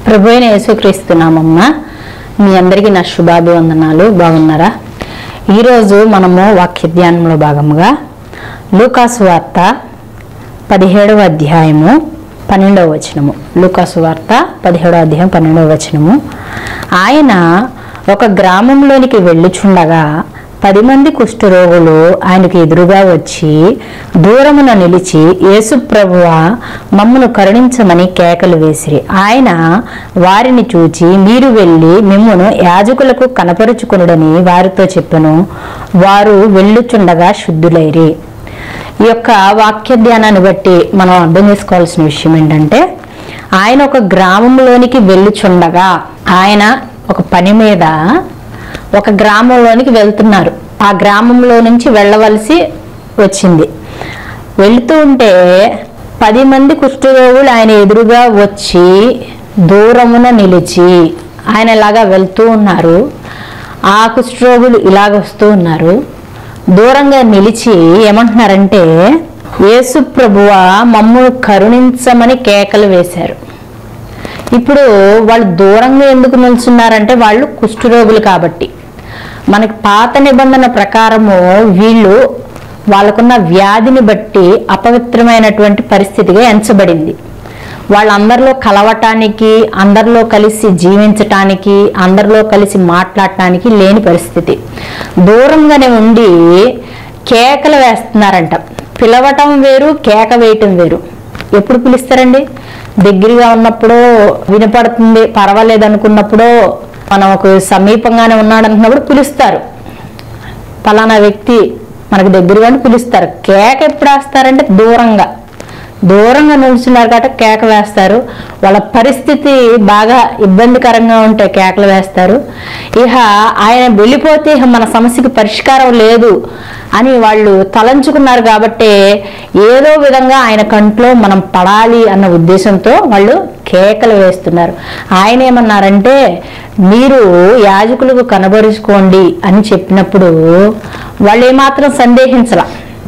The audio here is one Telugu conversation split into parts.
ప్రభు అయిన యేసుక్రీస్తున్నామమ్మ మీ అందరికీ నా శుభాభివందనాలు బాగున్నారా ఈరోజు మనము వాక్య ధ్యానంలో భాగముగా లూకాసు వార్త పదిహేడవ అధ్యాయము పన్నెండవ వచనము లూకాసు వార్త పదిహేడవ అధ్యాయం పన్నెండవ వచనము ఆయన ఒక గ్రామంలోనికి వెళ్ళుచుండగా పది మంది కుష్ఠరోగులు ఆయనకు ఎదురుగా వచ్చి దూరమున నిలిచి యేసు ప్రభువా మమ్మను కరుణించమని కేకలు వేసిరి ఆయన వారిని చూచి మీరు వెళ్ళి మిమ్మును యాజకులకు కనపరుచుకునుడని వారితో చెప్పెను వారు వెళ్ళుచుండగా శుద్ధులైరి ఈ యొక్క వాక్య ధ్యానాన్ని బట్టి మనం అర్థం చేసుకోవాల్సిన విషయం ఏంటంటే ఆయన ఒక గ్రామంలోనికి వెళ్ళుచుండగా ఆయన ఒక పని మీద ఒక గ్రామంలోనికి వెళ్తున్నారు ఆ గ్రామంలో నుంచి వెళ్ళవలసి వచ్చింది వెళుతూ ఉంటే పది మంది కుష్ఠరోగులు ఆయన ఎదురుగా వచ్చి దూరమున నిలిచి ఆయన ఇలాగా వెళ్తూ ఉన్నారు ఆ కుష్ఠరోగులు ఇలాగ వస్తూ ఉన్నారు దూరంగా నిలిచి ఏమంటున్నారంటే యేసు ప్రభువ మమ్మల్ని కరుణించమని కేకలు వేశారు ఇప్పుడు వాళ్ళు దూరంగా ఎందుకు నిల్చున్నారంటే వాళ్ళు కుష్ఠరోగులు కాబట్టి మనకి పాత నిబంధన ప్రకారము వీళ్ళు వాళ్ళకున్న వ్యాధిని బట్టి అపవిత్రమైనటువంటి పరిస్థితిగా ఎంచబడింది వాళ్ళందరిలో కలవటానికి అందరిలో కలిసి జీవించటానికి అందరిలో కలిసి మాట్లాడటానికి లేని పరిస్థితి దూరంగానే ఉండి కేకలు వేస్తున్నారంట పిలవటం వేరు కేక వేయటం వేరు ఎప్పుడు పిలుస్తారండి దగ్గరగా ఉన్నప్పుడు వినపడుతుంది పర్వాలేదు అనుకున్నప్పుడు మనకు సమీపంగానే ఉన్నాడు అనుకున్నప్పుడు పిలుస్తారు ఫలానా వ్యక్తి మనకు దగ్గరగానే పిలుస్తారు కేక ఎప్పుడు వేస్తారంటే దూరంగా దూరంగా నిల్చున్నారు కాబట్టి కేక వేస్తారు వాళ్ళ పరిస్థితి బాగా ఇబ్బందికరంగా ఉంటే కేకలు వేస్తారు ఇహ ఆయన వెళ్ళిపోతే ఇహ మన సమస్యకి పరిష్కారం లేదు అని వాళ్ళు తలంచుకున్నారు కాబట్టి ఏదో విధంగా ఆయన కంట్లో మనం పడాలి అన్న ఉద్దేశంతో వాళ్ళు కేకలు వేస్తున్నారు ఆయన ఏమన్నారంటే మీరు యాజకులకు కనబరుచుకోండి అని చెప్పినప్పుడు వాళ్ళు ఏమాత్రం సందేహించలా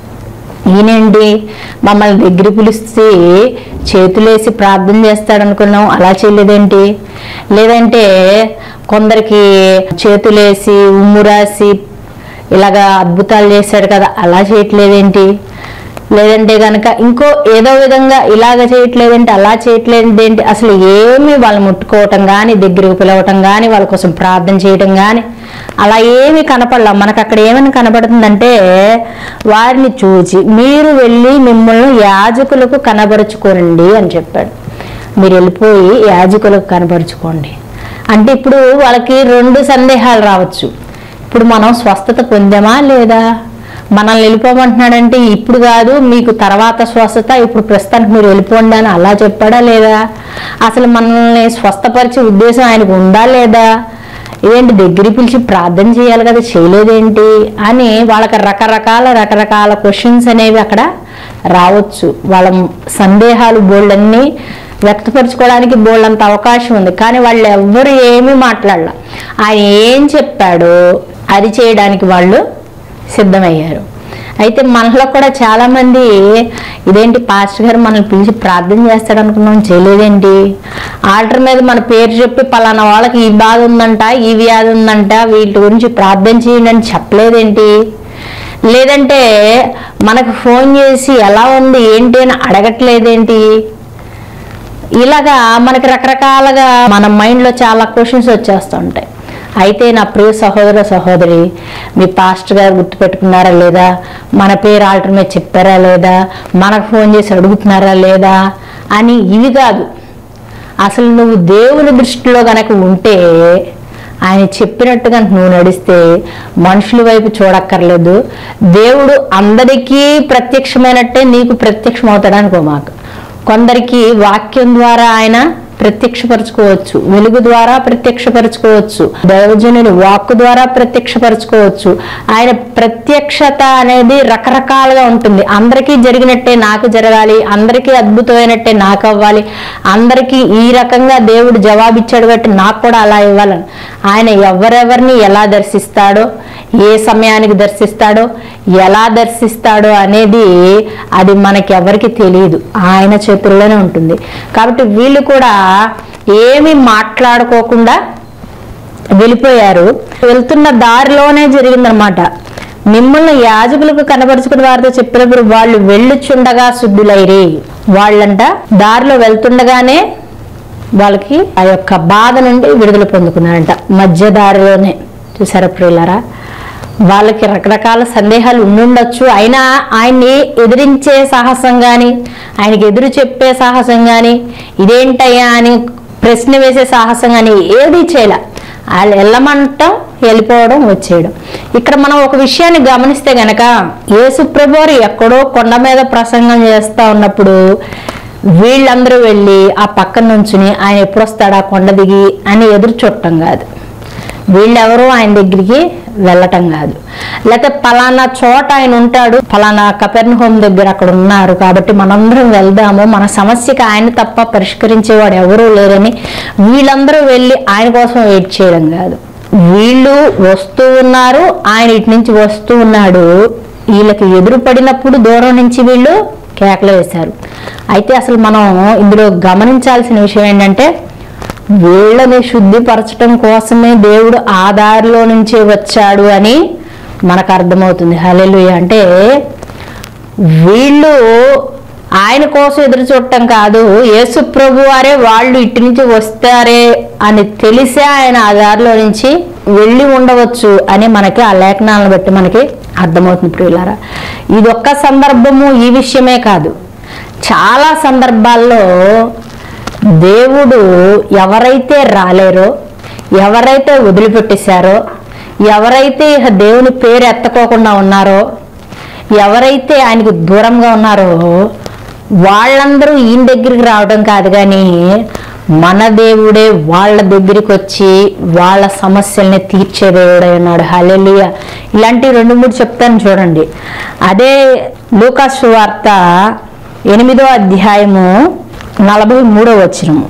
ఈయనేంటి మమ్మల్ని దగ్గర పిలిస్తే చేతులేసి ప్రార్థన చేస్తాడు అనుకున్నాం అలా చేయలేదేంటి లేదంటే కొందరికి చేతులేసి ఉమ్ము రాసి ఇలాగా అద్భుతాలు చేశాడు కదా అలా చేయట్లేదేంటి లేదంటే కనుక ఇంకో ఏదో విధంగా ఇలాగ చేయట్లేదంటే అలా చేయట్లేదేంటి అసలు ఏమీ వాళ్ళు ముట్టుకోవటం కానీ దగ్గరకు పిలవటం కానీ వాళ్ళ కోసం ప్రార్థన చేయటం కానీ అలా ఏమీ కనపడలా మనకు అక్కడ ఏమైనా కనపడుతుందంటే వారిని చూచి మీరు వెళ్ళి మిమ్మల్ని యాజకులకు కనబరుచుకోనండి అని చెప్పాడు మీరు వెళ్ళిపోయి యాజకులకు కనబరుచుకోండి అంటే ఇప్పుడు వాళ్ళకి రెండు సందేహాలు రావచ్చు ఇప్పుడు మనం స్వస్థత పొందామా లేదా మనల్ని వెళ్ళిపోమంటున్నాడంటే ఇప్పుడు కాదు మీకు తర్వాత స్వస్థత ఇప్పుడు ప్రస్తుతానికి మీరు వెళ్ళిపోండి అని అలా చెప్పాడా లేదా అసలు మనల్ని స్వస్థపరిచే ఉద్దేశం ఆయనకు ఉందా లేదా ఇదేంటి దగ్గర పిలిచి ప్రార్థన చేయాలి కదా చేయలేదేంటి అని వాళ్ళకి రకరకాల రకరకాల క్వశ్చన్స్ అనేవి అక్కడ రావచ్చు వాళ్ళ సందేహాలు బోళ్ళన్నీ వ్యక్తపరచుకోవడానికి బోళ్ళంత అవకాశం ఉంది కానీ వాళ్ళు ఎవ్వరు ఏమీ మాట్లాడాల ఆయన ఏం చెప్పాడో అది చేయడానికి వాళ్ళు సిద్ధమయ్యారు అయితే మనలో కూడా చాలా మంది ఇదేంటి పాస్టర్ గారు మనల్ని పిలిచి ప్రార్థన చేస్తాడు అనుకున్నాం చేయలేదేంటి ఆర్డర్ మీద మన పేరు చెప్పి పలానా వాళ్ళకి ఈ బాధ ఉందంట ఈ వ్యాధి ఉందంట వీటి గురించి ప్రార్థన చేయండి అని చెప్పలేదేంటి లేదంటే మనకు ఫోన్ చేసి ఎలా ఉంది ఏంటి అని అడగట్లేదేంటి ఇలాగా మనకి రకరకాలుగా మన మైండ్లో చాలా క్వశ్చన్స్ వచ్చేస్తూ ఉంటాయి అయితే నా ప్రియ సహోదర సహోదరి మీ పాస్టర్ గారు గుర్తుపెట్టుకున్నారా లేదా మన పేరు ఆల్టర్ మీద చెప్పారా లేదా మనకు ఫోన్ చేసి అడుగుతున్నారా లేదా అని ఇవి కాదు అసలు నువ్వు దేవుని దృష్టిలో గనక ఉంటే ఆయన చెప్పినట్టుగా నువ్వు నడిస్తే మనుషుల వైపు చూడక్కర్లేదు దేవుడు అందరికీ ప్రత్యక్షమైనట్టే నీకు ప్రత్యక్షం అవుతాడనుకో మాకు కొందరికి వాక్యం ద్వారా ఆయన ప్రత్యక్షపరచుకోవచ్చు వెలుగు ద్వారా ప్రత్యక్షపరచుకోవచ్చు దైవజనుని వాక్కు ద్వారా ప్రత్యక్షపరచుకోవచ్చు ఆయన ప్రత్యక్షత అనేది రకరకాలుగా ఉంటుంది అందరికీ జరిగినట్టే నాకు జరగాలి అందరికీ అద్భుతమైనట్టే నాకు అవ్వాలి అందరికీ ఈ రకంగా దేవుడు జవాబిచ్చాడు కాబట్టి నాకు కూడా అలా ఇవ్వాలని ఆయన ఎవరెవరిని ఎలా దర్శిస్తాడో ఏ సమయానికి దర్శిస్తాడో ఎలా దర్శిస్తాడో అనేది అది మనకి ఎవరికి తెలియదు ఆయన చేతుల్లోనే ఉంటుంది కాబట్టి వీళ్ళు కూడా ఏమి మాట్లాడుకోకుండా వెళ్ళిపోయారు వెళ్తున్న దారిలోనే జరిగిందనమాట మిమ్మల్ని యాజకులకు కనబరుచుకుని వారితో చెప్పినప్పుడు వాళ్ళు వెళ్ళుచుండగా శుద్ధులైరి వాళ్ళంట దారిలో వెళ్తుండగానే వాళ్ళకి ఆ యొక్క బాధ నుండి విడుదల పొందుకున్నారంట మధ్య దారిలోనే చూసారా ప్రియులరా వాళ్ళకి రకరకాల సందేహాలు ఉండుండొచ్చు అయినా ఆయన్ని ఎదిరించే సాహసం కానీ ఆయనకి ఎదురు చెప్పే సాహసం కానీ ఇదేంటయ్యా అని ప్రశ్న వేసే సాహసం కానీ ఏది చేయలే వాళ్ళు వెళ్ళమంటాం వెళ్ళిపోవడం వచ్చేయడం ఇక్కడ మనం ఒక విషయాన్ని గమనిస్తే గనక యేసుప్రభు వారు ఎక్కడో కొండ మీద ప్రసంగం చేస్తా ఉన్నప్పుడు వీళ్ళందరూ వెళ్ళి ఆ పక్కన నుంచుని ఆయన ఎప్పుడు వస్తాడా కొండ దిగి అని ఎదురు చూడటం కాదు వీళ్ళెవరూ ఆయన దగ్గరికి వెళ్ళటం కాదు లేకపోతే పలానా చోట ఆయన ఉంటాడు పలానా కపెర్న్ హోమ్ దగ్గర అక్కడ ఉన్నారు కాబట్టి మనందరం వెళ్దాము మన సమస్యకి ఆయన తప్ప పరిష్కరించేవాడు ఎవరూ లేరని వీళ్ళందరూ వెళ్ళి ఆయన కోసం వెయిట్ చేయడం కాదు వీళ్ళు వస్తూ ఉన్నారు ఆయన ఇటు నుంచి వస్తూ ఉన్నాడు వీళ్ళకి ఎదురు పడినప్పుడు దూరం నుంచి వీళ్ళు కేకలు వేశారు అయితే అసలు మనం ఇందులో గమనించాల్సిన విషయం ఏంటంటే వీళ్ళని శుద్ధిపరచడం కోసమే దేవుడు ఆ దారిలో నుంచే వచ్చాడు అని మనకు అర్థమవుతుంది హలెలు అంటే వీళ్ళు ఆయన కోసం ఎదురు చూడటం కాదు యేసు ప్రభు వారే వాళ్ళు ఇటు నుంచి వస్తారే అని తెలిసే ఆయన ఆ దారిలో నుంచి వెళ్ళి ఉండవచ్చు అని మనకి ఆ లేఖనాలను బట్టి మనకి అర్థమవుతుంది ప్రియులారా ఇది ఒక్క సందర్భము ఈ విషయమే కాదు చాలా సందర్భాల్లో దేవుడు ఎవరైతే రాలేరో ఎవరైతే వదిలిపెట్టేశారో ఎవరైతే ఇహ దేవుని పేరు ఎత్తకోకుండా ఉన్నారో ఎవరైతే ఆయనకు దూరంగా ఉన్నారో వాళ్ళందరూ ఈయన దగ్గరికి రావడం కాదు కానీ మన దేవుడే వాళ్ళ దగ్గరికి వచ్చి వాళ్ళ సమస్యల్ని తీర్చే దేవుడై ఉన్నాడు హల్లెలూయా ఇలాంటి రెండు మూడు చెప్తాను చూడండి అదే లూకాసు వార్త ఎనిమిదో అధ్యాయము నలభై మూడో వచనము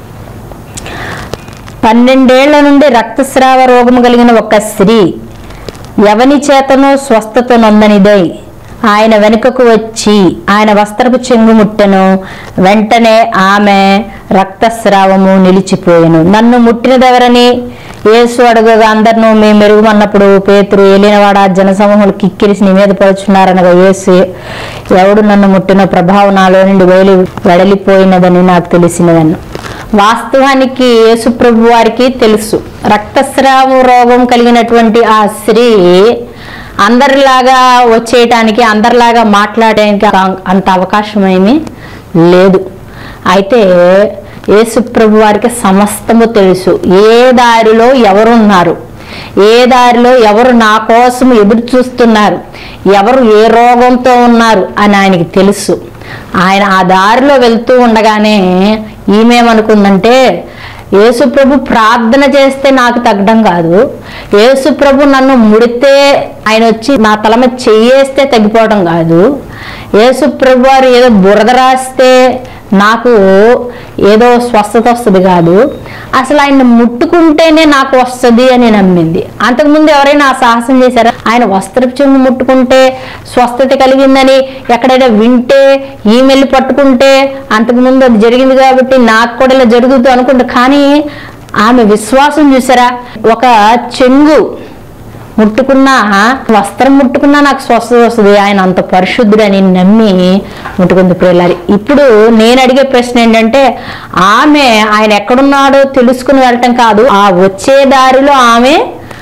పన్నెండేళ్ల నుండి రక్తస్రావ రోగము కలిగిన ఒక స్త్రీ ఎవని చేతను స్వస్థత నొందనిదై ఆయన వెనుకకు వచ్చి ఆయన వస్త్రపు చెంగు ముట్టెను వెంటనే ఆమె రక్తస్రావము నిలిచిపోయెను నన్ను ముట్టినదెవరని యేసు అడుగగా అందరినూ మేము మెరుగుమన్నప్పుడు పేతురు ఏలినవాడ జనసమూహాలు కిక్కిరిసి నీ మీద పడుచున్నారనగా యేసు ఎవడు నన్ను ముట్టిన ప్రభావం నాలో నుండి వేలి వెడలిపోయినదని నాకు తెలిసినదన్ను వాస్తవానికి యేసుప్రభు వారికి తెలుసు రక్తస్రావ రోగం కలిగినటువంటి ఆ స్త్రీ అందరిలాగా వచ్చేయటానికి అందరిలాగా మాట్లాడడానికి అంత అవకాశం ఏమీ లేదు అయితే యేసుప్రభు వారికి సమస్తము తెలుసు ఏ దారిలో ఎవరున్నారు ఏ దారిలో ఎవరు నా కోసం ఎదురు చూస్తున్నారు ఎవరు ఏ రోగంతో ఉన్నారు అని ఆయనకి తెలుసు ఆయన ఆ దారిలో వెళ్తూ ఉండగానే ఈమెమనుకుందంటే యేసుప్రభు ప్రార్థన చేస్తే నాకు తగ్గడం కాదు యేసుప్రభు నన్ను ముడితే ఆయన వచ్చి నా తల మీద చెయ్యేస్తే తగ్గిపోవడం కాదు యేసుప్రభు వారు ఏదో బురద రాస్తే నాకు ఏదో స్వస్థత వస్తుంది కాదు అసలు ఆయన ముట్టుకుంటేనే నాకు వస్తుంది అని నమ్మింది అంతకుముందు ఎవరైనా ఆ సాహసం చేశారా ఆయన వస్త్రపు చెంగు ముట్టుకుంటే స్వస్థత కలిగిందని ఎక్కడైనా వింటే ఈమెల్లి పట్టుకుంటే అంతకుముందు అది జరిగింది కాబట్టి నాకు కూడా ఇలా జరుగుతూ అనుకుంటా కానీ ఆమె విశ్వాసం చూసారా ఒక చెంగు ముట్టుకున్నా వస్త్రం ముట్టుకున్నా నాకు స్వస్థత వస్తుంది ఆయన అంత పరిశుద్ధుడని నమ్మి ముట్టుకుంది ప్రియులారి ఇప్పుడు నేను అడిగే ప్రశ్న ఏంటంటే ఆమె ఆయన ఎక్కడున్నాడో తెలుసుకుని వెళ్ళటం కాదు ఆ వచ్చే దారిలో ఆమె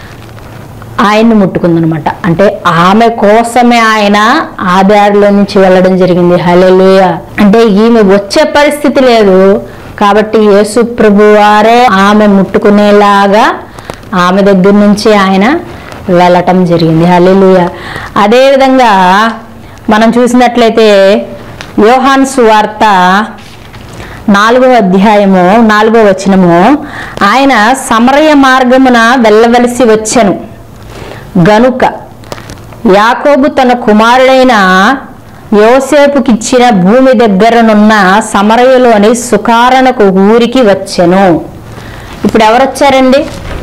ఆయన్ని ముట్టుకుందనమాట అంటే ఆమె కోసమే ఆయన ఆ దారిలో నుంచి వెళ్ళడం జరిగింది హల్లెలూయా అంటే ఈమె వచ్చే పరిస్థితి లేదు కాబట్టి యేసు ప్రభు వారే ఆమె ముట్టుకునేలాగా ఆమె దగ్గర నుంచి ఆయన వెళ్ళటం జరిగింది హల్లెలూయా అదేవిధంగా మనం చూసినట్లయితే యోహాన్ సువార్త నాలుగో అధ్యాయము నాలుగో వచనము ఆయన సమరయ మార్గమున వెళ్ళవలసి వచ్చెను గనుక యాకోబు తన కుమారుడైన యోసేపుకిచ్చిన భూమి దగ్గరనున్న సమరయలోని సుకారణకు ఊరికి వచ్చెను ఇప్పుడు ఎవరు వచ్చారండి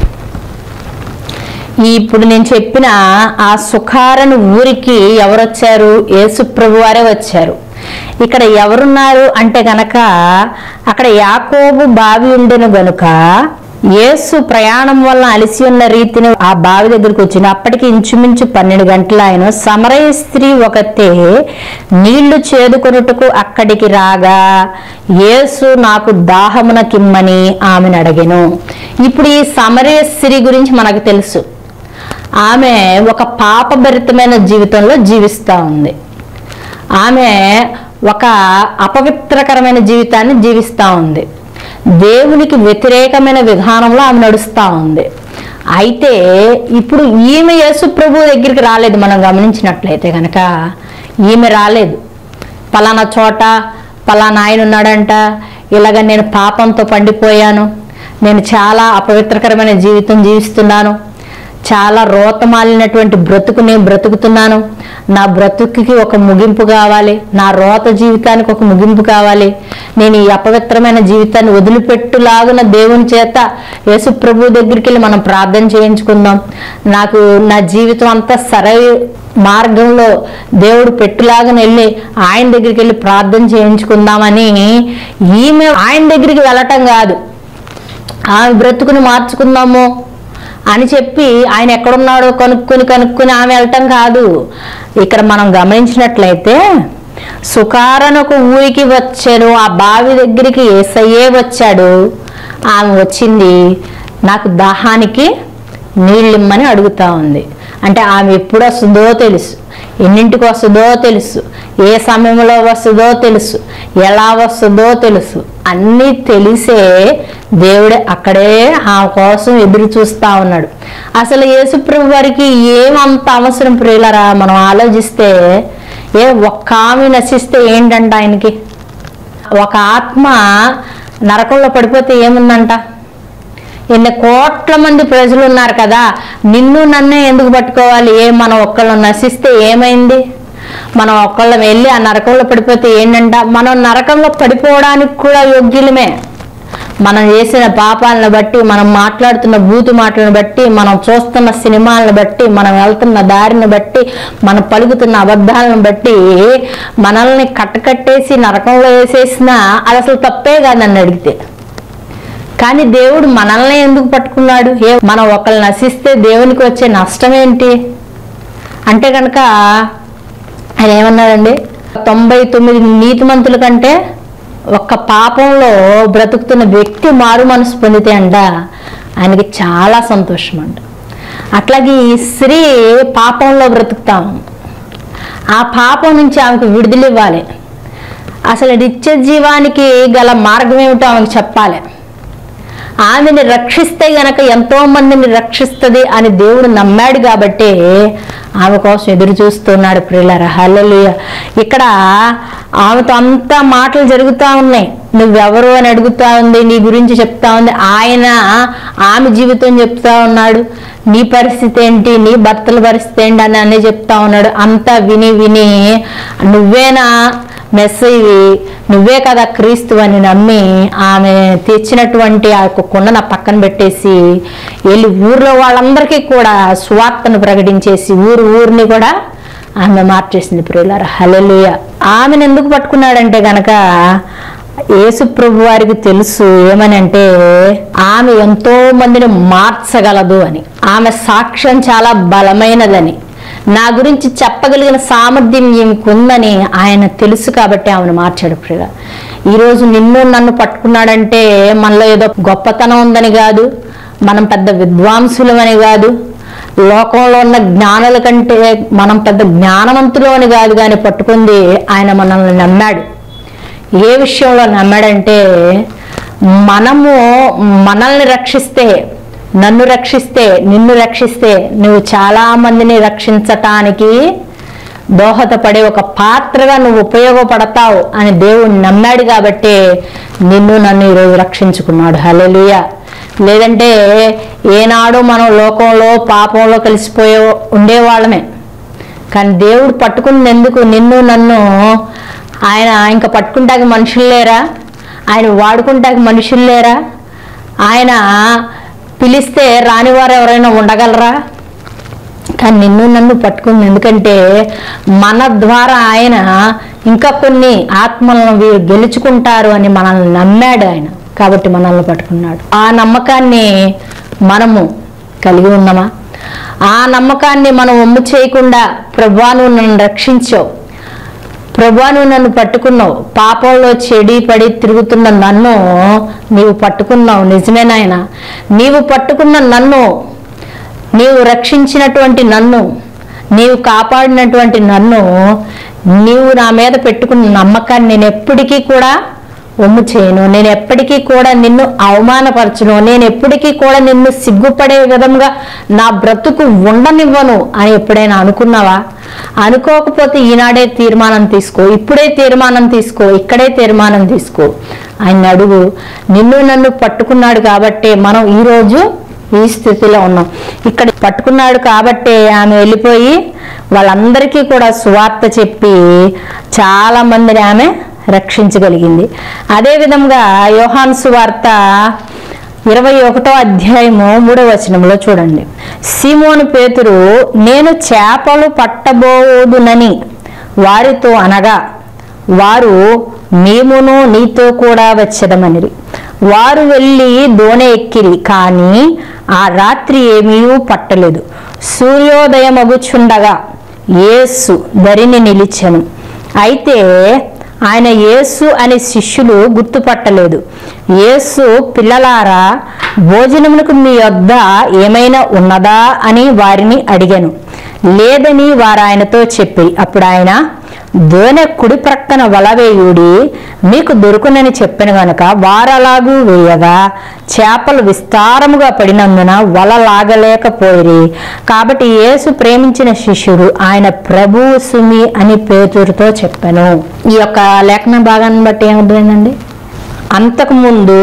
ఈ ఇప్పుడు నేను చెప్పిన ఆ సుఖారను ఊరికి ఎవరు వచ్చారు యేసు ప్రభు వారే వచ్చారు ఇక్కడ ఎవరున్నారు అంటే గనక అక్కడ యాకోబు బావి ఉండెను గనుక యేసు ప్రయాణం వల్ల అలసి ఉన్న రీతిని ఆ బావి దగ్గరికి వచ్చింది అప్పటికి ఇంచుమించు పన్నెండు గంటల ఆయన సమరయ స్త్రీ ఒకతే నీళ్లు చేదుకొనుటకు అక్కడికి రాగా యేసు నాకు దాహమున కిమ్మని ఆమెను అడిగెను ఇప్పుడు ఈ సమరయ స్త్రీ గురించి మనకు తెలుసు ఆమె ఒక పాపభరితమైన జీవితంలో జీవిస్తూ ఉంది ఆమె ఒక అపవిత్రకరమైన జీవితాన్ని జీవిస్తూ ఉంది దేవునికి వ్యతిరేకమైన విధానంలో ఆమె నడుస్తూ ఉంది అయితే ఇప్పుడు ఈమె యేసు ప్రభు దగ్గరికి రాలేదు మనం గమనించినట్లయితే కనుక ఈమె రాలేదు పలానా చోట పలానా ఆయన ఉన్నాడంట ఇలాగ నేను పాపంతో పండిపోయాను నేను చాలా అపవిత్రకరమైన జీవితం జీవిస్తున్నాను చాలా రోతమాలినటువంటి బ్రతుకు నేను బ్రతుకుతున్నాను నా బ్రతుకుకి ఒక ముగింపు కావాలి నా రోత జీవితానికి ఒక ముగింపు కావాలి నేను ఈ అపవిత్రమైన జీవితాన్ని వదిలిపెట్టులాగున దేవుని చేత యేసు ప్రభు దగ్గరికి వెళ్ళి మనం ప్రార్థన చేయించుకుందాం నాకు నా జీవితం అంతా సరైన మార్గంలో దేవుడు పెట్టులాగా వెళ్ళి ఆయన దగ్గరికి వెళ్ళి ప్రార్థన చేయించుకుందామని ఈమె ఆయన దగ్గరికి వెళ్ళటం కాదు ఆమె బ్రతుకుని మార్చుకుందాము అని చెప్పి ఆయన ఎక్కడున్నాడో కనుక్కొని కనుక్కొని ఆమె వెళ్ళటం కాదు ఇక్కడ మనం గమనించినట్లయితే సుకారనకు ఊరికి వచ్చాను ఆ బావి దగ్గరికి ఏసయ్యే వచ్చాడు ఆమె వచ్చింది నాకు దాహానికి నీళ్ళిమ్మని అడుగుతా ఉంది అంటే ఆమె ఎప్పుడు వస్తుందో తెలుసు ఎన్నింటికి వస్తుందో తెలుసు ఏ సమయంలో వస్తుందో తెలుసు ఎలా వస్తుందో తెలుసు అన్నీ తెలిసే దేవుడే అక్కడే ఆమె కోసం ఎదురు చూస్తా ఉన్నాడు అసలు యేసుప్రభు వారికి ఏమంత అవసరం ప్రియులరా మనం ఆలోచిస్తే ఏ ఒక్క ఆమె నశిస్తే ఏంటంట ఆయనకి ఒక ఆత్మ నరకంలో పడిపోతే ఏముందంట ఎన్ని కోట్ల మంది ప్రజలు ఉన్నారు కదా నిన్ను నన్నే ఎందుకు పట్టుకోవాలి ఏ మనం ఒక్కళ్ళు నశిస్తే ఏమైంది మనం ఒక్కళ్ళం వెళ్ళి ఆ నరకంలో పడిపోతే ఏంటంట మనం నరకంలో పడిపోవడానికి కూడా యోగ్యులమే మనం చేసిన పాపాలను బట్టి మనం మాట్లాడుతున్న బూతు మాటలను బట్టి మనం చూస్తున్న సినిమాలను బట్టి మనం వెళ్తున్న దారిని బట్టి మనం పలుకుతున్న అబద్ధాలను బట్టి మనల్ని కట్టకట్టేసి నరకంలో వేసేసినా అది అసలు తప్పే కాదు నన్ను అడిగితే కానీ దేవుడు మనల్ని ఎందుకు పట్టుకున్నాడు ఏ మనం ఒకళ్ళు నశిస్తే దేవునికి వచ్చే నష్టం ఏంటి అంటే కనుక ఆయన ఏమన్నాడండి తొంభై తొమ్మిది నీతిమంతుల కంటే ఒక్క పాపంలో బ్రతుకుతున్న వ్యక్తి మారు మనసు పొందితే అంట ఆయనకి చాలా సంతోషం అంట అట్లాగే ఈ స్త్రీ పాపంలో బ్రతుకుతాం ఆ పాపం నుంచి ఆమెకు విడుదల ఇవ్వాలి అసలు నిత్య జీవానికి గల మార్గం ఏమిటో ఆమెకు చెప్పాలి ఆమెని రక్షిస్తే గనక ఎంతో మందిని రక్షిస్తుంది అని దేవుడు నమ్మాడు కాబట్టి ఆమె కోసం ఎదురు చూస్తున్నాడు ప్రియులర హల్లెలూయ ఇక్కడ ఆమెతో అంతా మాటలు జరుగుతూ ఉన్నాయి నువ్వెవరు అని అడుగుతా ఉంది నీ గురించి చెప్తా ఉంది ఆయన ఆమె జీవితం చెప్తా ఉన్నాడు నీ పరిస్థితి ఏంటి నీ భర్తల పరిస్థితి ఏంటి అని అన్నీ చెప్తా ఉన్నాడు అంతా విని విని నువ్వేనా మెస్సయ్యి నువ్వే కదా క్రీస్తు అని నమ్మి ఆమె తెచ్చినటువంటి ఆ యొక్క కుండ నా పక్కన పెట్టేసి వెళ్ళి ఊర్లో వాళ్ళందరికీ కూడా సువార్తను ప్రకటించేసి ఊరు ఊరిని కూడా ఆమె మార్చేసింది ప్రియులార హలెలుయ ఆమెను ఎందుకు పట్టుకున్నాడంటే గనక యేసు ప్రభు వారికి తెలుసు ఏమని అంటే ఆమె ఎంతో మందిని మార్చగలదు అని ఆమె సాక్ష్యం చాలా బలమైనదని నా గురించి చెప్పగలిగిన సామర్థ్యం ఈమెకు ఉందని ఆయన తెలుసు కాబట్టి ఆమెను మార్చాడు ప్రియ ఈరోజు నిన్ను నన్ను పట్టుకున్నాడంటే మనలో ఏదో గొప్పతనం ఉందని కాదు మనం పెద్ద విద్వాంసులమని కాదు లోకంలో ఉన్న జ్ఞానుల కంటే మనం పెద్ద జ్ఞానవంతులు అని కాదు కానీ పట్టుకుంది ఆయన మనల్ని నమ్మాడు ఏ విషయంలో నమ్మాడంటే మనము మనల్ని రక్షిస్తే నన్ను రక్షిస్తే నిన్ను రక్షిస్తే నువ్వు చాలా మందిని రక్షించటానికి దోహదపడే ఒక పాత్రగా నువ్వు ఉపయోగపడతావు అని దేవుడు నమ్మాడు కాబట్టి నిన్ను నన్ను ఈరోజు రక్షించుకున్నాడు హల్లెలూయ లేదంటే ఏనాడు మనం లోకంలో పాపంలో కలిసిపోయే ఉండేవాళ్ళమే కానీ దేవుడు పట్టుకున్నందుకు నిన్ను నన్ను ఆయన ఇంకా పట్టుకుంటాకి మనుషులు లేరా ఆయన వాడుకుంటాకి మనుషులు లేరా ఆయన పిలిస్తే రానివారు ఎవరైనా ఉండగలరా కానీ నిన్ను నన్ను పట్టుకుంది ఎందుకంటే మన ద్వారా ఆయన ఇంకా కొన్ని ఆత్మలను వీరు గెలుచుకుంటారు అని మనల్ని నమ్మాడు ఆయన కాబట్టి మనల్ని పట్టుకున్నాడు ఆ నమ్మకాన్ని మనము కలిగి ఉన్నామా ఆ నమ్మకాన్ని మనం ఒమ్ము చేయకుండా ప్రభా నువ్వు నన్ను రక్షించావు ప్రభా నువ్వు నన్ను పట్టుకున్నావు పాపంలో చెడి పడి తిరుగుతున్న నన్ను నీవు పట్టుకున్నావు నిజమేనాయన నీవు పట్టుకున్న నన్ను నీవు రక్షించినటువంటి నన్ను నీవు కాపాడినటువంటి నన్ను నీవు నా మీద పెట్టుకున్న నమ్మకాన్ని నేను ఎప్పటికీ కూడా ఒమ్ము చేయను నేను ఎప్పటికీ కూడా నిన్ను అవమానపరచును నేను ఎప్పటికీ కూడా నిన్ను సిగ్గుపడే విధంగా నా బ్రతుకు ఉండనివ్వను అని ఎప్పుడైనా అనుకున్నావా అనుకోకపోతే ఈనాడే తీర్మానం తీసుకో ఇప్పుడే తీర్మానం తీసుకో ఇక్కడే తీర్మానం తీసుకో ఆయన అడుగు నిన్ను నన్ను పట్టుకున్నాడు కాబట్టే మనం ఈరోజు ఈ స్థితిలో ఉన్నాం ఇక్కడ పట్టుకున్నాడు కాబట్టే ఆమె వెళ్ళిపోయి వాళ్ళందరికీ కూడా సువార్త చెప్పి చాలా మందిని ఆమె రక్షించగలిగింది అదే విధంగా యోహాన్ సువార్త ఇరవై ఒకటో అధ్యాయము మూడవ వచనంలో చూడండి సీమోను పేతురు నేను చేపలు పట్టబోదునని వారితో అనగా వారు మేమును నీతో కూడా వచ్చదమనిరి వారు వెళ్ళి దోణి ఎక్కిరి కానీ ఆ రాత్రి ఏమీ పట్టలేదు సూర్యోదయమగుచుండగా యేసు దరిని నిలిచెను అయితే ఆయన యేసు అని శిష్యులు గుర్తుపట్టలేదు యేసు పిల్లలారా భోజనమునకు మీ వద్ద ఏమైనా ఉన్నదా అని వారిని అడిగాను లేదని వారు ఆయనతో చెప్పి అప్పుడు ఆయన దోనె కుడి ప్రక్కన వల వేయుడి మీకు దొరుకునని చెప్పిన గనుక వారలాగు వేయగా చేపలు విస్తారముగా పడినందున వల లాగలేకపోయిరి కాబట్టి యేసు ప్రేమించిన శిష్యుడు ఆయన ప్రభువు సుమి అని పేతురుతో చెప్పాను ఈ యొక్క లేఖన భాగాన్ని బట్టి ఏమర్థమైందండి అంతకుముందు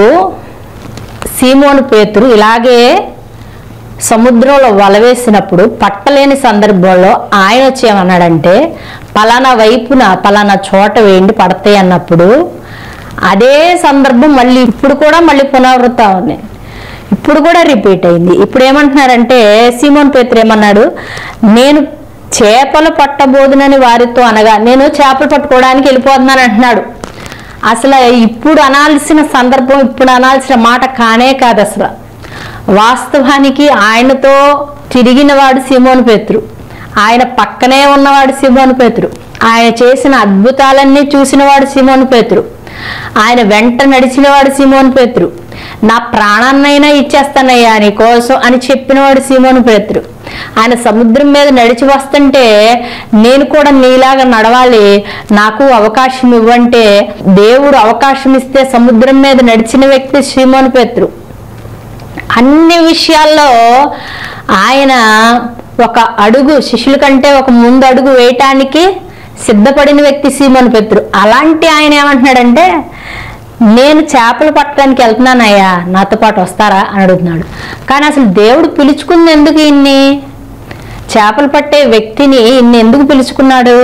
సీమోను పేతురు ఇలాగే సముద్రంలో వలవేసినప్పుడు పట్టలేని సందర్భంలో ఆయన వచ్చేమన్నాడంటే పలానా వైపున పలానా చోట వేయండి పడతాయి అన్నప్పుడు అదే సందర్భం మళ్ళీ ఇప్పుడు కూడా మళ్ళీ పునరావృతం ఉంది ఇప్పుడు కూడా రిపీట్ అయింది ఇప్పుడు ఏమంటున్నారంటే సీమోన్ పేతురు ఏమన్నాడు నేను చేపలు పట్టబోదునని వారితో అనగా నేను చేపలు పట్టుకోవడానికి వెళ్ళిపోతున్నాను అంటున్నాడు అసలు ఇప్పుడు అనాల్సిన సందర్భం ఇప్పుడు అనాల్సిన మాట కానే కాదు అసలు వాస్తవానికి ఆయనతో తిరిగినవాడు సిమోను పేతురు ఆయన పక్కనే ఉన్నవాడు సిమోను పేతురు ఆయన చేసిన అద్భుతాలన్నీ చూసినవాడు సిమోను పేతురు ఆయన వెంట నడిచినవాడు సిమోను పేతురు నా ప్రాణాన్నైనా ఇచ్చేస్తానయ్యా నీ కోసం అని చెప్పినవాడు సిమోను పేతురు ఆయన సముద్రం మీద నడిచి వస్తుంటే నేను కూడా నీలాగా నడవాలి నాకు అవకాశం ఇవ్వంటే దేవుడు అవకాశం ఇస్తే సముద్రం మీద నడిచిన వ్యక్తి సిమోను పేతురు అన్ని విషయాల్లో ఆయన ఒక అడుగు శిష్యుల కంటే ఒక ముందు అడుగు వేయటానికి సిద్ధపడిన వ్యక్తి సీమోను పెత్రు అలాంటి ఆయన ఏమంటున్నాడంటే నేను చేపలు పట్టడానికి వెళ్తున్నానయ్యా నాతో పాటు వస్తారా అని అడుగుతున్నాడు కానీ అసలు దేవుడు పిలుచుకుంది ఎందుకు ఇన్ని చేపలు పట్టే వ్యక్తిని ఇన్ని ఎందుకు పిలుచుకున్నాడు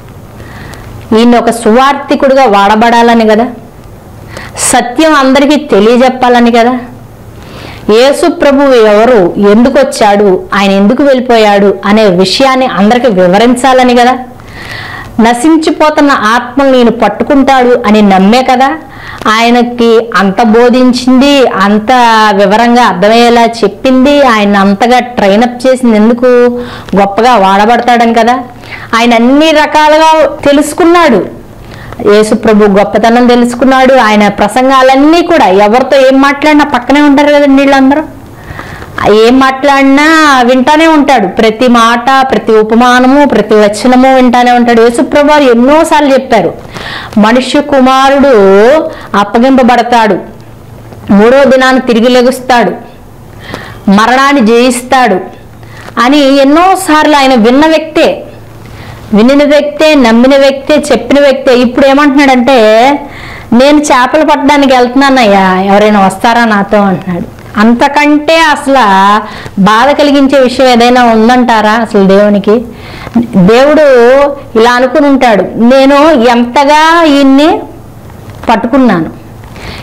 ఈయన ఒక సువార్థికుడుగా వాడబడాలని కదా సత్యం అందరికీ తెలియజెప్పాలని కదా యేసు ప్రభువు ఎవరు ఎందుకు వచ్చాడు ఆయన ఎందుకు వెళ్ళిపోయాడు అనే విషయాన్ని అందరికి వివరించాలని కదా నశించిపోతున్న ఆత్మను నేను పట్టుకుంటాడు అని నమ్మే కదా ఆయనకి అంత బోధించింది అంత వివరంగా అర్థమయ్యేలా చెప్పింది ఆయన అంతగా ట్రైనప్ చేసింది ఎందుకు గొప్పగా వాడబడతాడని కదా ఆయన అన్ని రకాలుగా తెలుసుకున్నాడు యేసు ప్రభు గొప్పతనం తెలుసుకున్నాడు ఆయన ప్రసంగాలన్నీ కూడా ఎవరితో ఏం మాట్లాడినా పక్కనే ఉంటారు కదండి వీళ్ళందరూ ఏం మాట్లాడినా వింటానే ఉంటాడు ప్రతి మాట ప్రతి ఉపమానము ప్రతి వచనము వింటానే ఉంటాడు యేసుప్రభు వారు ఎన్నోసార్లు చెప్పారు మనుష్య కుమారుడు అప్పగింపబడతాడు మూడో దినాన్ని తిరిగి లెగుస్తాడు మరణాన్ని జయిస్తాడు అని ఎన్నోసార్లు ఆయన విన్న వ్యక్తే వినిన వ్యక్తే నమ్మిన వ్యక్తే చెప్పిన వ్యక్తే ఇప్పుడు ఏమంటున్నాడంటే నేను చేపలు పట్టడానికి వెళ్తున్నానయ్యా ఎవరైనా వస్తారా నాతో అంటున్నాడు అంతకంటే అసలు బాధ కలిగించే విషయం ఏదైనా ఉందంటారా అసలు దేవునికి దేవుడు ఇలా అనుకుని ఉంటాడు నేను ఎంతగా ఈయన్ని పట్టుకున్నాను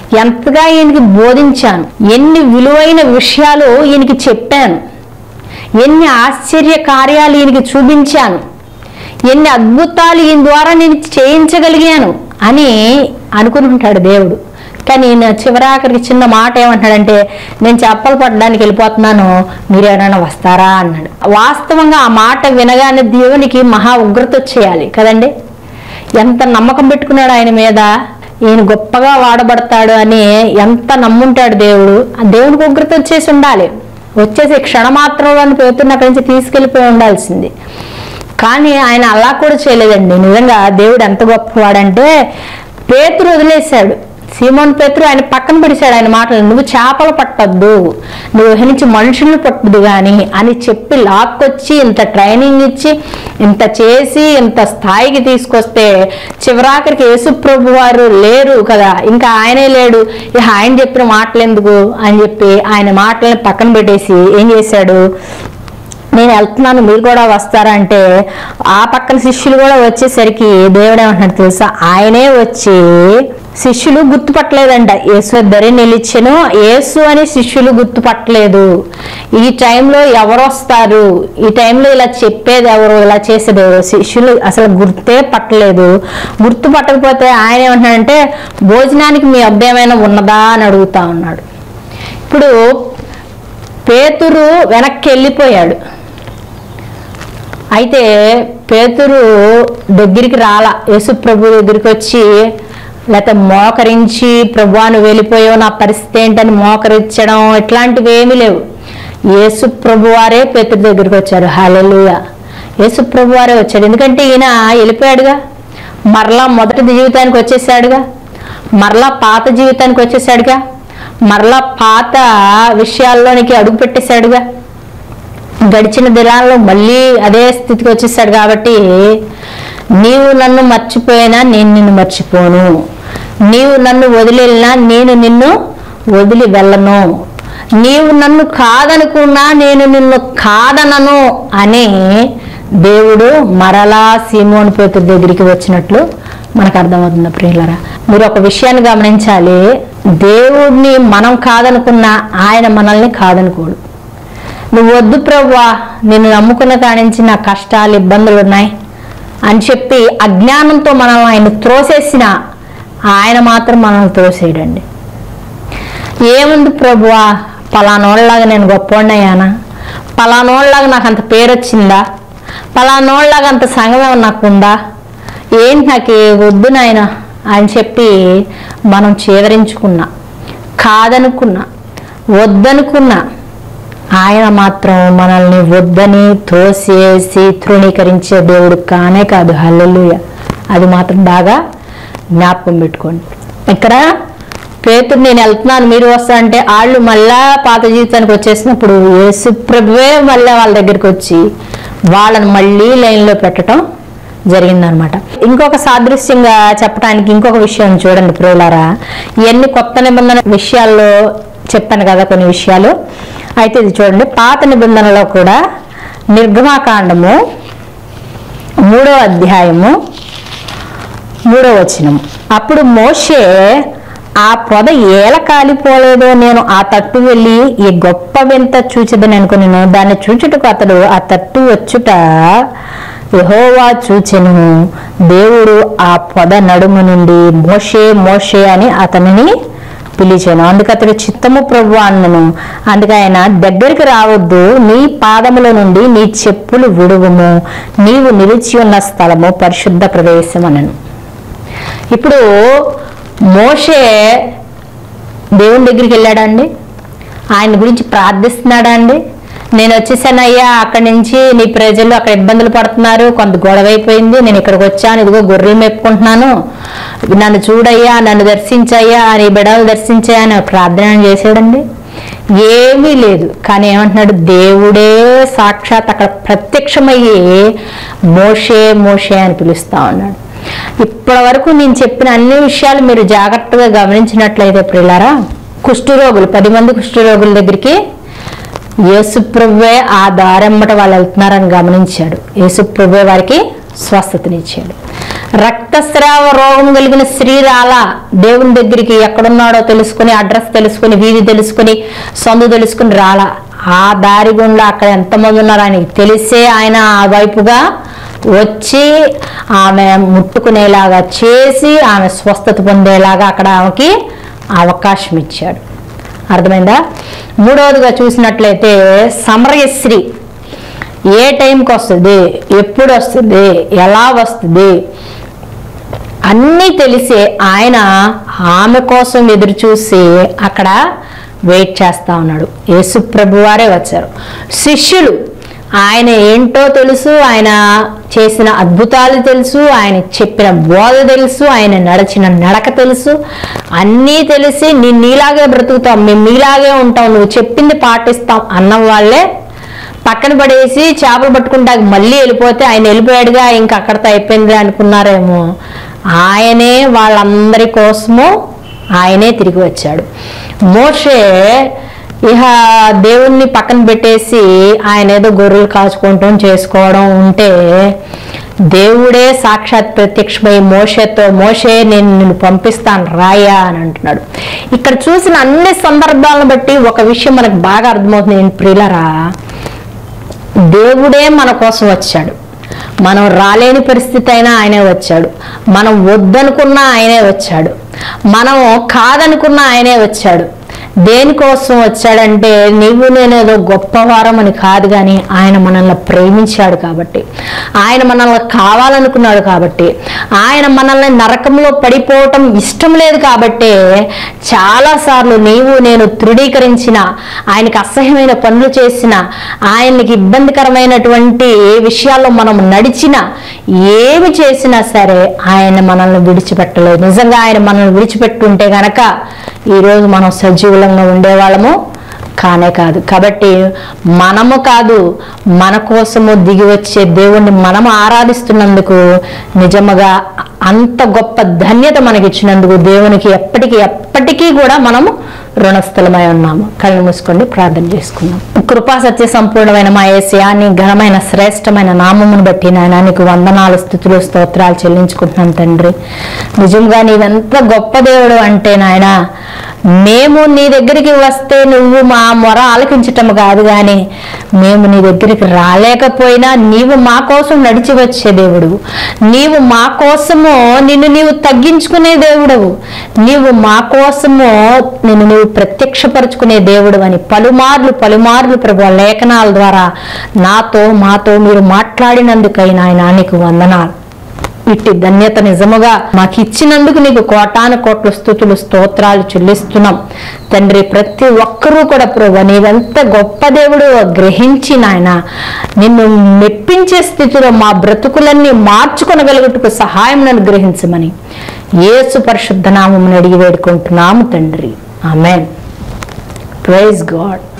ఎంతగా ఈయనకి బోధించాను ఎన్ని విలువైన విషయాలు ఈయనకి చెప్పాను ఎన్ని ఆశ్చర్య కార్యాలు ఈయనకి చూపించాను ఎన్ని అద్భుతాలు ఈయన ద్వారా నేను చేయించగలిగాను అని అనుకుని ఉంటాడు దేవుడు కానీ ఈయన చివరాఖరికి చిన్న మాట ఏమంటాడంటే నేను చెప్పలు పడడానికి వెళ్ళిపోతున్నాను మీరు ఎవరైనా వస్తారా అన్నాడు వాస్తవంగా ఆ మాట వినగానే దేవునికి మహా ఉగ్రత వచ్చేయాలి కదండి ఎంత నమ్మకం పెట్టుకున్నాడు ఆయన మీద ఈయన గొప్పగా వాడబడతాడు అని ఎంత నమ్ముంటాడు దేవుడు ఆ దేవునికి ఉగ్రత వచ్చేసి ఉండాలి వచ్చేసి క్షణమాత్రంలో పేతున్న అక్కడి నుంచి తీసుకెళ్ళిపోయి ఉండాల్సింది కానీ ఆయన అలా కూడా చేయలేదండి నిజంగా దేవుడు ఎంత గొప్పవాడంటే పేతురు వదిలేశాడు సీమోన్ పేతురు ఆయన పక్కన పడిశాడు ఆయన మాటలు నువ్వు చేపలు పట్టద్దు నువ్వు నుంచి మనుషుల్ని పట్టదు కానీ అని చెప్పి లాక్కొచ్చి ఇంత ట్రైనింగ్ ఇచ్చి ఇంత చేసి ఇంత స్థాయికి తీసుకొస్తే చివరాఖరికి యేసుప్రభు వారు లేరు కదా ఇంకా ఆయనే లేడు ఇక ఆయన చెప్పిన మాటలు ఎందుకు అని చెప్పి ఆయన మాటలను పక్కన పెట్టేసి ఏం చేశాడు నేను వెళ్తున్నాను మీరు కూడా వస్తారా అంటే ఆ పక్కన శిష్యులు కూడా వచ్చేసరికి దేవుడు ఏమంటున్నాడు తెలుసా ఆయనే వచ్చి శిష్యులు గుర్తుపట్టలేదంట యేసు ఇద్దరే నిలిచెను యేసు అని శిష్యులు గుర్తుపట్టలేదు ఈ టైంలో ఎవరు వస్తారు ఈ టైంలో ఇలా చెప్పేది ఎవరు ఇలా చేసేది ఎవరు శిష్యులు అసలు గుర్తే పట్టలేదు గుర్తు పట్టకపోతే ఆయన ఏమంటున్నాడంటే భోజనానికి మీ వద్ద ఏమైనా ఉన్నదా అని అడుగుతా ఉన్నాడు ఇప్పుడు పేతురు వెనక్కి వెళ్ళిపోయాడు అయితే పేతురు దగ్గరికి రాల యేసు ప్రభు దగ్గరికి వచ్చి లేకపోతే మోకరించి ప్రభువాను వెళ్ళిపోయావు నా పరిస్థితి ఏంటని మోకరించడం ఇట్లాంటివి ఏమీ లేవు యేసు ప్రభువారే పేతురు దగ్గరికి వచ్చారు హాలెలుయ యేసు ప్రభువారే వచ్చాడు ఎందుకంటే ఈయన వెళ్ళిపోయాడుగా మరలా మొదటి జీవితానికి వచ్చేసాడుగా మరలా పాత జీవితానికి వచ్చేసాడుగా మరలా పాత విషయాల్లోనికి అడుగు పెట్టేశాడుగా గడిచిన దినాల్లో మళ్ళీ అదే స్థితికి వచ్చేసాడు కాబట్టి నీవు నన్ను మర్చిపోయినా నేను నిన్ను మర్చిపోను నీవు నన్ను వదిలినా నేను నిన్ను వదిలి వెళ్ళను నీవు నన్ను కాదనుకున్నా నేను నిన్ను కాదనను అని దేవుడు మరలా సీమోని పేతురు దగ్గరికి వచ్చినట్లు మనకు అర్థమవుతుంది ప్రియులరా మీరు ఒక విషయాన్ని గమనించాలి దేవుడిని మనం కాదనుకున్నా ఆయన మనల్ని కాదనుకోడు నువ్వు వద్దు ప్రవ్వా నిన్ను నమ్ముకున్న కానించి నా కష్టాలు ఇబ్బందులు ఉన్నాయి అని చెప్పి అజ్ఞానంతో మనల్ని ఆయన త్రోసేసిన ఆయన మాత్రం మనల్ని త్రోసేయడండి ఏముంది ప్రభువా పలానోళ్ళలాగా నేను గొప్పవాడినయ్యానా పలానోళ్ళలాగా నాకు అంత పేరు వచ్చిందా పలానోళ్ళలాగా అంత సంగమం నాకు ఉందా ఏంటి నాకు వద్దు నాయన అని చెప్పి మనం చేదరించుకున్నా కాదనుకున్నా వద్దనుకున్నా ఆయన మాత్రం మనల్ని వద్దని తోసేసి తృణీకరించే దేవుడు కానే కాదు హల్లెలూయ అది మాత్రం బాగా జ్ఞాపకం పెట్టుకోండి ఇక్కడ పేతురు నేను వెళ్తున్నాను మీరు వస్తా అంటే వాళ్ళు మళ్ళా పాత జీవితానికి వచ్చేసినప్పుడు యేసు ప్రభువే మళ్ళీ వాళ్ళ దగ్గరికి వచ్చి వాళ్ళని మళ్ళీ లైన్లో పెట్టడం జరిగిందనమాట ఇంకొక సాదృశ్యంగా చెప్పడానికి ఇంకొక విషయం చూడండి ప్రియులారా ఇవన్నీ కొత్త నిబంధన విషయాల్లో చెప్పాను కదా కొన్ని విషయాలు అయితే ఇది చూడండి పాత నిబంధనలో కూడా నిర్గమాకాండము మూడో అధ్యాయము మూడో వచనము అప్పుడు మోషే ఆ పొద ఏల కాలిపోలేదో నేను ఆ తట్టు వెళ్ళి ఈ గొప్ప వింత చూచిదని అనుకుని దాన్ని చూచుటకు అతడు ఆ తట్టు వచ్చుట యెహోవా చూచెను దేవుడు ఆ పొద నడుము నుండి మోషే మోషే అని అతనిని పిలిచాను అందుకు అతడు చిత్తము ప్రభు అన్నను అందుకు ఆయన దగ్గరికి రావద్దు నీ పాదముల నుండి నీ చెప్పులు విడువుము నీవు నిలిచి ఉన్న స్థలము పరిశుద్ధ ప్రదేశం అనను ఇప్పుడు మోషే దేవుని దగ్గరికి వెళ్ళాడా అండి ఆయన గురించి ప్రార్థిస్తున్నాడా అండి నేను వచ్చేసానయ్యా అక్కడి నుంచి నీ ప్రజలు అక్కడ ఇబ్బందులు పడుతున్నారు కొంత గొడవ అయిపోయింది నేను ఇక్కడికి వచ్చాను ఇదిగో గొర్రెలు మెప్పుకుంటున్నాను నన్ను చూడయ్యా నన్ను దర్శించయ్యా నీ బిడలు దర్శించయ్యా అని ప్రార్థన చేసాడండి ఏమీ లేదు కానీ ఏమంటున్నాడు దేవుడే సాక్షాత్ అక్కడ ప్రత్యక్షమయ్యి మోషే మోషే అని పిలుస్తా ఉన్నాడు ఇప్పటి వరకు నేను చెప్పిన అన్ని విషయాలు మీరు జాగ్రత్తగా గమనించినట్లయితే ప్రియులారా కుష్ఠరోగులు పది మంది కుష్ఠరోగుల దగ్గరికి యేసుప్రభువే ఆ దారెమ్మట వాళ్ళు వెళ్తున్నారని గమనించాడు యేసుప్రభువే వారికి స్వస్థతనిచ్చాడు రక్తస్రావ రోగం కలిగిన స్త్రీ రాలా దేవుని దగ్గరికి ఎక్కడున్నాడో తెలుసుకుని అడ్రస్ తెలుసుకుని వీధి తెలుసుకుని సందు తెలుసుకుని రాలా ఆ దారి గుండా అక్కడ ఎంతమంది ఉన్నారో ఆయనకి తెలిసే ఆయన ఆ వైపుగా వచ్చి ఆమె ముట్టుకునేలాగా చేసి ఆమె స్వస్థత పొందేలాగా అక్కడ ఆమెకి అవకాశం ఇచ్చాడు అర్థమైందా మూడవదిగా చూసినట్లయితే సమరయశ్రీ ఏ టైంకి వస్తుంది ఎప్పుడు వస్తుంది ఎలా వస్తుంది అన్నీ తెలిసి ఆయన ఆమె కోసం ఎదురు చూసి అక్కడ వెయిట్ చేస్తా ఉన్నాడు యేసు ప్రభు వారే వచ్చారు శిష్యులు ఆయన ఏంటో తెలుసు ఆయన చేసిన అద్భుతాలు తెలుసు ఆయన చెప్పిన బోధ తెలుసు ఆయన నడిచిన నడక తెలుసు అన్నీ తెలిసి నేను నీలాగే బ్రతుకుతాం మేము నీలాగే ఉంటాం నువ్వు చెప్పింది పాటిస్తాం అన్న వాళ్ళే పక్కన పడేసి చేపలు పట్టుకుంటా మళ్ళీ వెళ్ళిపోతే ఆయన వెళ్ళిపోయాడుగా ఇంకా అక్కడితో అయిపోయింది అనుకున్నారేమో ఆయనే వాళ్ళందరి కోసము ఆయనే తిరిగి వచ్చాడు మోషే ఇహ దేవుణ్ణి పక్కన పెట్టేసి ఆయన ఏదో గొర్రెలు కాచుకుంటాం చేసుకోవడం ఉంటే దేవుడే సాక్షాత్ ప్రత్యక్షమై మోషేతో మోషే నేను నిన్ను పంపిస్తాను రాయా అని అంటున్నాడు ఇక్కడ చూసిన అన్ని సందర్భాలను బట్టి ఒక విషయం మనకు బాగా అర్థమవుతుంది ఏంటి ప్రియులరా దేవుడే మన కోసం వచ్చాడు మనం రాలేని పరిస్థితి అయినా ఆయనే వచ్చాడు మనం వద్దనుకున్నా ఆయనే వచ్చాడు మనం కాదనుకున్నా ఆయనే వచ్చాడు దేనికోసం వచ్చాడంటే నీవు నేనేదో గొప్పవారం అని కాదు కానీ ఆయన మనల్ని ప్రేమించాడు కాబట్టి ఆయన మనల్ని కావాలనుకున్నాడు కాబట్టి ఆయన మనల్ని నరకంలో పడిపోవటం ఇష్టం లేదు కాబట్టే చాలాసార్లు నీవు నేను తృఢీకరించిన ఆయనకి అసహ్యమైన పనులు చేసిన ఆయనకి ఇబ్బందికరమైనటువంటి విషయాల్లో మనం నడిచిన ఏమి చేసినా సరే ఆయన మనల్ని విడిచిపెట్టలేదు నిజంగా ఆయన మనల్ని విడిచిపెట్టుంటే గనక ఈరోజు మనం సజీవులంగా ఉండేవాళ్ళము కానే కాదు కాబట్టి మనము కాదు మన కోసము దిగి వచ్చే దేవుణ్ణి మనము ఆరాధిస్తున్నందుకు నిజముగా అంత గొప్ప ధన్యత మనకి ఇచ్చినందుకు దేవునికి ఎప్పటికీ ఎప్పటికీ కూడా మనము రుణస్థలమై ఉన్నాము కళ్ళు మూసుకోండి ప్రార్థన చేసుకుందాం కృపా సత్య సంపూర్ణమైన మా ఏసయా నీ ఘనమైన శ్రేష్టమైన నామమును బట్టి నాయన నీకు వందనాలు స్థుతులు స్తోత్రాలు చెల్లించుకుంటున్నాను తండ్రి నిజంగా నీవెంత గొప్ప దేవుడు అంటే నాయన మేము నీ దగ్గరికి వస్తే నువ్వు మా మొర ఆలకించటం కాదు కానీ మేము నీ దగ్గరికి రాలేకపోయినా నీవు మా కోసం నడిచి వచ్చే దేవుడు నీవు మా కోసము నిన్ను నీవు తగ్గించుకునే దేవుడవు నీవు మా కోసము నిన్ను నీవు ప్రత్యక్షపరుచుకునే దేవుడు అని పలుమార్లు పలుమార్లు ప్రభు లేఖనాల ద్వారా నాతో మాతో మీరు మాట్లాడినందుకై నాయన నీకు వందనాలు ఇట్టి ధన్యత నిజముగా మాకు ఇచ్చినందుకు నీకు కోటాను కోట్ల స్థుతులు స్తోత్రాలు చెల్లిస్తున్నాం తండ్రి ప్రతి ఒక్కరూ కూడా ప్రభు నీవెంత గొప్ప దేవుడు గ్రహించి నాయన నిన్ను మెప్పించే స్థితిలో మా బ్రతుకులన్నీ మార్చుకొనగలుగుటకు సహాయం నన్ను గ్రహించమని యేసు పరిశుద్ధ నామమును అడిగి వేడుకుంటున్నాము తండ్రి ఆమెన్ ప్రైజ్ గాడ్